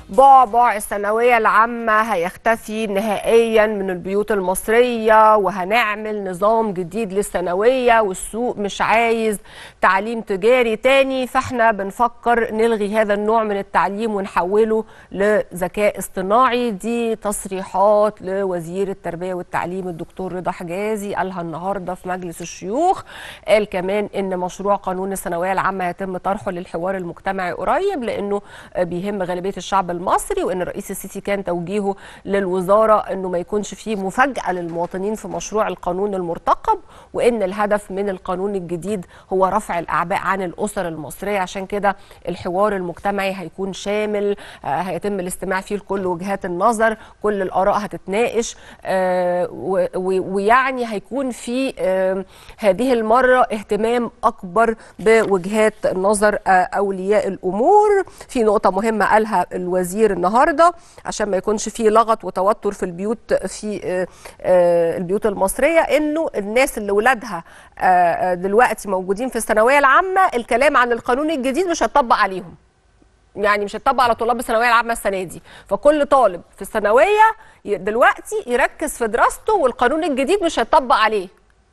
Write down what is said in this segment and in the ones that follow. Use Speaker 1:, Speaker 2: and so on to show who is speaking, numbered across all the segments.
Speaker 1: بعبع الثانويه العامه هيختفي نهائيا من البيوت المصريه وهنعمل نظام جديد للثانويه والسوق مش عايز تعليم تجاري تاني فاحنا بنفكر نلغي هذا النوع من التعليم ونحوله لذكاء اصطناعي دي تصريحات لوزير التربيه والتعليم الدكتور رضا حجازي قالها النهارده في مجلس الشيوخ قال كمان ان مشروع قانون الثانويه العامه هيتم طرحه للحوار المجتمعي قريب لانه بيهم غالبيه الشعب المصري وان الرئيس السيسي كان توجيهه للوزاره انه ما يكونش فيه مفاجاه للمواطنين في مشروع القانون المرتقب وان الهدف من القانون الجديد هو رفع الاعباء عن الاسر المصريه عشان كده الحوار المجتمعي هيكون شامل هيتم الاستماع فيه لكل وجهات النظر كل الاراء هتتناقش ويعني هيكون في هذه المره اهتمام اكبر بوجهات نظر اولياء الامور في نقطه مهمه قالها الوزير النهارده عشان ما يكونش في لغط وتوتر في البيوت في البيوت المصريه انه الناس اللي ولادها دلوقتي موجودين في الثانويه العامه الكلام عن القانون الجديد مش هيطبق عليهم يعني مش هتطبق على طلاب الثانويه العامه السنه دي فكل طالب في الثانويه دلوقتي يركز في دراسته والقانون الجديد مش هيطبق عليه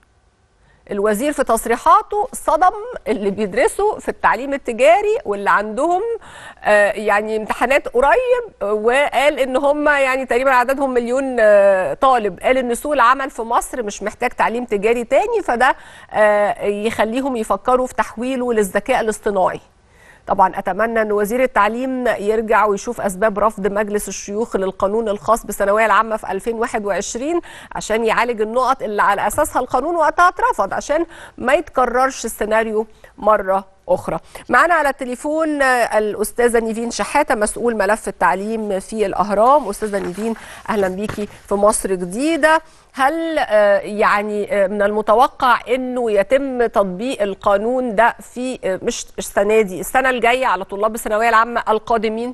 Speaker 1: الوزير في تصريحاته صدم اللي بيدرسوا في التعليم التجاري واللي عندهم آه يعني امتحانات قريب وقال ان هم يعني تقريبا عددهم مليون آه طالب قال ان سوق العمل في مصر مش محتاج تعليم تجاري تاني فده آه يخليهم يفكروا في تحويله للذكاء الاصطناعي طبعا اتمنى ان وزير التعليم يرجع ويشوف اسباب رفض مجلس الشيوخ للقانون الخاص بالثانويه العامه في 2021 عشان يعالج النقط اللي على اساسها القانون وقتها اترفض عشان ما يتكررش السيناريو مره اخرى معنا على التليفون الاستاذه نيفين شحاته مسؤول ملف التعليم في الاهرام استاذه نيفين اهلا بيكي في مصر جديده هل يعني من المتوقع انه يتم تطبيق القانون ده في مش السنه دي السنه الجايه على طلاب الثانويه العامه القادمين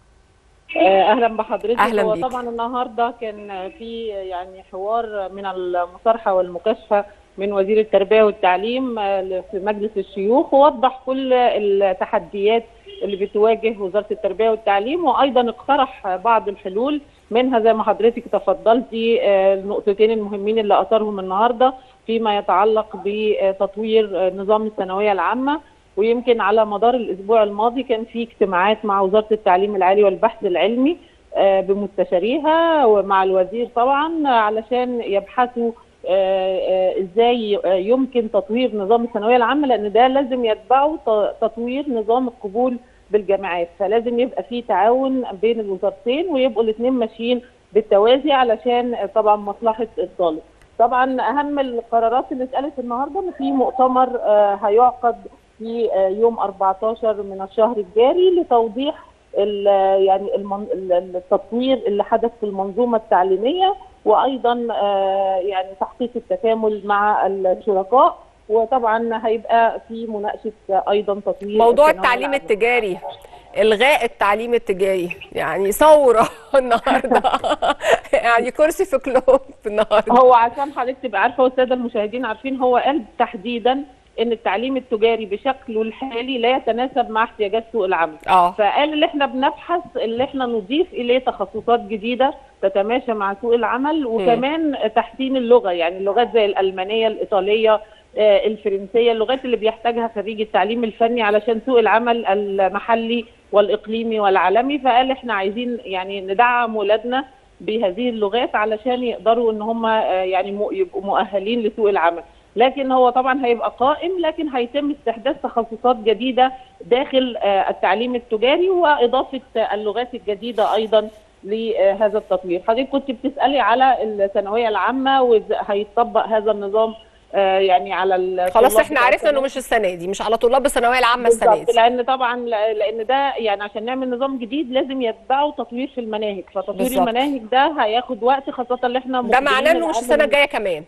Speaker 2: اهلا بحضرتك
Speaker 1: أهلاً
Speaker 2: هو
Speaker 1: بيك.
Speaker 2: طبعا النهارده كان في يعني حوار من المصارحه والمكاشفه من وزير التربيه والتعليم في مجلس الشيوخ ووضح كل التحديات اللي بتواجه وزاره التربيه والتعليم وايضا اقترح بعض الحلول منها زي ما حضرتك تفضلتي النقطتين المهمين اللي اثرهم النهارده فيما يتعلق بتطوير نظام الثانويه العامه ويمكن على مدار الاسبوع الماضي كان في اجتماعات مع وزاره التعليم العالي والبحث العلمي بمستشاريها ومع الوزير طبعا علشان يبحثوا ازاي يمكن تطوير نظام الثانويه العامه لان ده لازم يتبعه تطوير نظام القبول بالجامعات فلازم يبقى في تعاون بين الوزارتين ويبقوا الاثنين ماشيين بالتوازي علشان طبعا مصلحه الطالب. طبعا اهم القرارات اللي اتقالت النهارده ان في مؤتمر هيعقد في يوم 14 من الشهر الجاري لتوضيح يعني التطوير اللي حدث في المنظومه التعليميه وايضا يعني تحقيق التكامل مع الشركاء وطبعا هيبقى في مناقشه ايضا تطوير
Speaker 1: موضوع التعليم التجاري الغاء التعليم التجاري يعني ثوره النهارده يعني كرسي في كلوب النهارده
Speaker 2: هو عشان حضرتك تبقى عارفه والساده المشاهدين عارفين هو قال تحديدا ان التعليم التجاري بشكله الحالي لا يتناسب مع احتياجات سوق العمل
Speaker 1: اه
Speaker 2: فقال اللي احنا بنبحث اللي احنا نضيف اليه تخصصات جديده تتماشى مع سوق العمل وكمان تحسين اللغه يعني اللغات زي الالمانيه الايطاليه آه، الفرنسيه اللغات اللي بيحتاجها خريج التعليم الفني علشان سوق العمل المحلي والاقليمي والعالمي فقال احنا عايزين يعني ندعم ولادنا بهذه اللغات علشان يقدروا ان هم آه، يعني م- يبقوا مؤهلين لسوق العمل لكن هو طبعا هيبقى قائم لكن هيتم استحداث تخصصات جديده داخل آه، التعليم التجاري واضافه آه، اللغات الجديده ايضا لهذا التطوير حضرتك كنت بتسالي على الثانويه العامه وهيطبق هذا النظام آه، يعني على ال-
Speaker 1: خلاص
Speaker 2: طلاب
Speaker 1: احنا عرفنا انه مش السنه دي مش على طلاب الثانويه العامه السنه
Speaker 2: بالظبط
Speaker 1: دي
Speaker 2: لان طبعا لان ده يعني عشان نعمل نظام جديد لازم يتبعه تطوير في المناهج فتطوير
Speaker 1: بالظبط.
Speaker 2: المناهج ده هياخد وقت خاصه اللي احنا
Speaker 1: ده
Speaker 2: مقبلين
Speaker 1: معناه انه مش
Speaker 2: الآن
Speaker 1: السنه
Speaker 2: من-
Speaker 1: الجايه كمان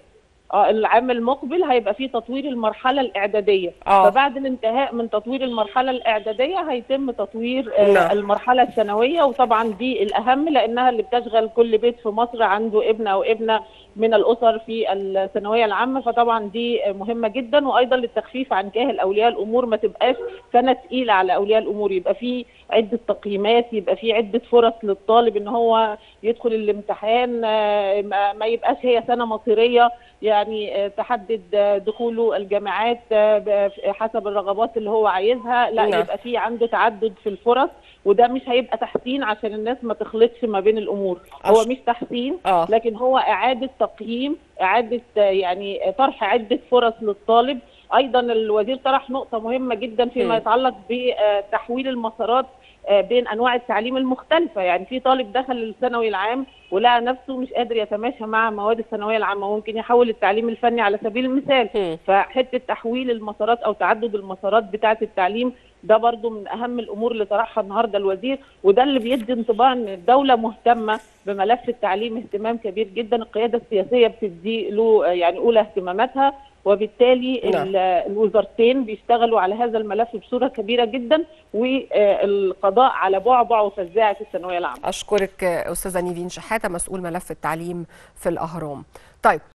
Speaker 2: اه العام المقبل هيبقى فيه تطوير المرحله الاعداديه
Speaker 1: آه.
Speaker 2: فبعد الانتهاء من تطوير المرحله الاعداديه هيتم تطوير آه،
Speaker 1: نعم.
Speaker 2: المرحله الثانويه وطبعا دي الاهم لانها اللي بتشغل كل بيت في مصر عنده ابن او ابنه من الاسر في الثانويه العامه فطبعا دي مهمه جدا وايضا للتخفيف عن كاهل اولياء الامور ما تبقاش سنه تقيله على اولياء الامور يبقى في عده تقييمات يبقى في عده فرص للطالب ان هو يدخل الامتحان آه، ما ما يبقاش هي سنه مصيريه يعني آه، تحدد آه، دخوله الجامعات آه، ب- حسب الرغبات اللي هو عايزها لا
Speaker 1: نعم.
Speaker 2: يبقى في عنده تعدد في الفرص وده مش هيبقى تحسين عشان الناس ما تخلطش ما بين الامور هو
Speaker 1: أش-
Speaker 2: مش تحسين
Speaker 1: اه
Speaker 2: لكن هو اعاده تقييم اعاده آه، يعني طرح عده فرص للطالب ايضا الوزير طرح نقطه مهمه جدا
Speaker 1: مم.
Speaker 2: فيما يتعلق بتحويل المسارات آه، بين انواع التعليم المختلفه يعني في طالب دخل الثانوي العام ولقى نفسه مش قادر يتماشى مع مواد الثانويه العامه ممكن يحول التعليم الفني على سبيل المثال
Speaker 1: مم.
Speaker 2: فحته تحويل المسارات او تعدد المسارات بتاعه التعليم ده برضو من اهم الامور اللي طرحها النهارده الوزير وده اللي بيدي انطباع ان الدوله مهتمه بملف التعليم اهتمام كبير جدا القياده السياسيه بتدي له آه، يعني اولى اهتماماتها وبالتالي
Speaker 1: نعم.
Speaker 2: ال- الوزارتين بيشتغلوا على هذا الملف بصوره كبيره جدا والقضاء على بعبع وفزاعه الثانويه العامه
Speaker 1: اشكرك استاذه نيفين شحاته مسؤول ملف التعليم في الاهرام طيب